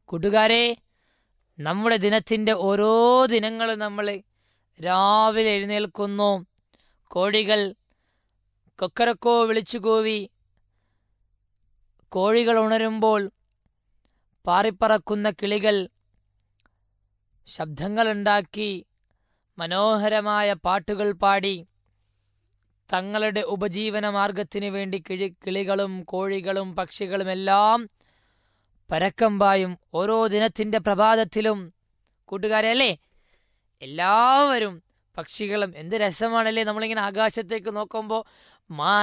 കൂട്ടുകാരെ നമ്മുടെ ദിനത്തിൻ്റെ ഓരോ ദിനങ്ങളും നമ്മൾ രാവിലെ എഴുന്നേൽക്കുന്നു കോഴികൾ കൊക്കരക്കോ വിളിച്ചു കൂവി കോഴികൾ ഉണരുമ്പോൾ പാറിപ്പറക്കുന്ന കിളികൾ ശബ്ദങ്ങളുണ്ടാക്കി മനോഹരമായ പാട്ടുകൾ പാടി തങ്ങളുടെ ഉപജീവന മാർഗത്തിന് വേണ്ടി കിഴി കിളികളും കോഴികളും പക്ഷികളും എല്ലാം പരക്കമ്പായും ഓരോ ദിനത്തിന്റെ പ്രഭാതത്തിലും കൂട്ടുകാരെ അല്ലേ എല്ലാവരും പക്ഷികളും എന്ത് രസമാണല്ലേ നമ്മളിങ്ങനെ ആകാശത്തേക്ക് നോക്കുമ്പോൾ മാ